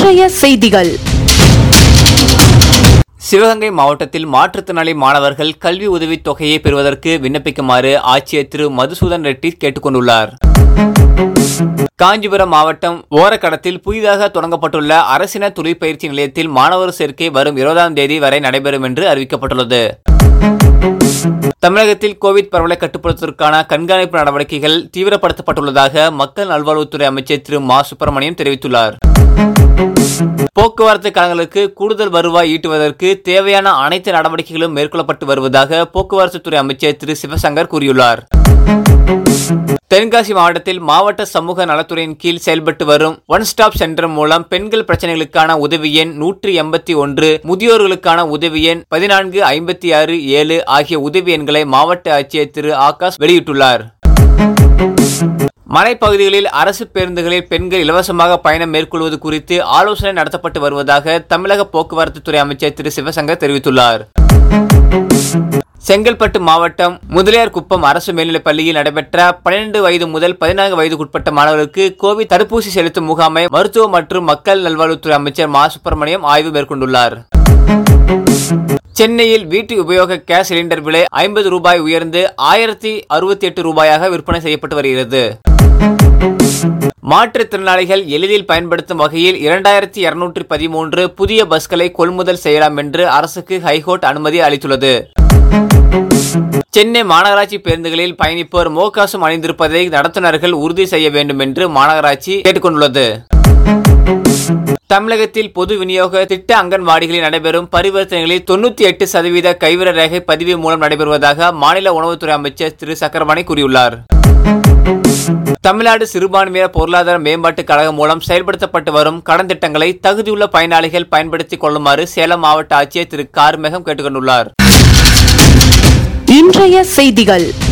இன்றைய செய்திகள் சிவகங்கை மாவட்டத்தில் மாற்றுத்திறனாளி மாணவர்கள் கல்வி உதவித் தொகையை பெறுவதற்கு விண்ணப்பிக்குமாறு ஆட்சியர் திரு மதுசூதன் ரெட்டி கேட்டுக்கொண்டுள்ளார் காஞ்சிபுரம் மாவட்டம் ஓரக்கடத்தில் புதிதாக தொடங்கப்பட்டுள்ள அரசின தொழிற்பயிற்சி நிலையத்தில் மாணவர் சேர்க்கை வரும் இருபதாம் தேதி வரை நடைபெறும் என்று அறிவிக்கப்பட்டுள்ளது தமிழகத்தில் கோவிட் பரவலை கட்டுப்படுத்துவதற்கான கண்காணிப்பு நடவடிக்கைகள் தீவிரப்படுத்தப்பட்டுள்ளதாக மக்கள் நல்வாழ்வுத்துறை அமைச்சர் திரு மா சுப்பிரமணியன் தெரிவித்துள்ளார் போக்குவரத்து கழகங்களுக்கு கூடுதல் வருவாய் ஈட்டுவதற்கு தேவையான அனைத்து நடவடிக்கைகளும் மேற்கொள்ளப்பட்டு வருவதாக போக்குவரத்து துறை அமைச்சர் திரு சிவசங்கர் கூறியுள்ளார் தென்காசி மாவட்டத்தில் மாவட்ட சமூக நலத்துறையின் கீழ் செயல்பட்டு வரும் ஒன் ஸ்டாப் சென்டர் மூலம் பெண்கள் பிரச்சனைகளுக்கான உதவி எண் நூற்றி எண்பத்தி ஒன்று முதியோர்களுக்கான உதவி எண் பதினான்கு ஐம்பத்தி ஆறு ஏழு ஆகிய உதவி எண்களை மாவட்ட ஆட்சியர் திரு ஆகாஷ் வெளியிட்டுள்ளார் மலைப்பகுதிகளில் அரசு பேருந்துகளில் பெண்கள் இலவசமாக பயணம் மேற்கொள்வது குறித்து ஆலோசனை நடத்தப்பட்டு வருவதாக தமிழக போக்குவரத்து துறை அமைச்சர் திரு சிவசங்கர் தெரிவித்துள்ளார் செங்கல்பட்டு மாவட்டம் முதலியார் குப்பம் அரசு மேல்நிலைப் பள்ளியில் நடைபெற்ற பன்னிரண்டு வயது முதல் பதினான்கு வயதுக்குட்பட்ட மாணவர்களுக்கு கோவிட் தடுப்பூசி செலுத்தும் முகாமை மருத்துவ மற்றும் மக்கள் நல்வாழ்வுத்துறை அமைச்சர் மா சுப்பிரமணியம் ஆய்வு மேற்கொண்டுள்ளார் சென்னையில் வீட்டு உபயோக கேஸ் சிலிண்டர் விலை ஐம்பது ரூபாய் உயர்ந்து ஆயிரத்தி அறுபத்தி எட்டு ரூபாயாக விற்பனை செய்யப்பட்டு வருகிறது மாற்றுத்திறனாளிகள் எளிதில் பயன்படுத்தும் வகையில் இரண்டாயிரத்தி இருநூற்றி பதிமூன்று புதிய பஸ்களை கொள்முதல் செய்யலாம் என்று அரசுக்கு ஹைகோர்ட் அனுமதி அளித்துள்ளது சென்னை மாநகராட்சி பேருந்துகளில் பயணிப்போர் மோகாசம் அணிந்திருப்பதை நடத்துனர்கள் உறுதி செய்ய வேண்டும் என்று மாநகராட்சி கேட்டுக்கொண்டுள்ளது தமிழகத்தில் பொது விநியோக திட்ட அங்கன்வாடிகளில் நடைபெறும் பரிவர்த்தனைகளில் தொண்ணூத்தி எட்டு சதவீத கைவிர ரேகை பதிவு மூலம் நடைபெறுவதாக மாநில உணவுத்துறை அமைச்சர் திரு சக்கரபாணி கூறியுள்ளார் தமிழ்நாடு சிறுபான்மையினர் பொருளாதார மேம்பாட்டுக் கழகம் மூலம் செயல்படுத்தப்பட்டு வரும் கடன் திட்டங்களை தகுதியுள்ள பயனாளிகள் பயன்படுத்திக் கொள்ளுமாறு சேலம் மாவட்ட ஆட்சியர் திரு கார்மேகம் கேட்டுக்கொண்டுள்ளார் இன்றைய செய்திகள்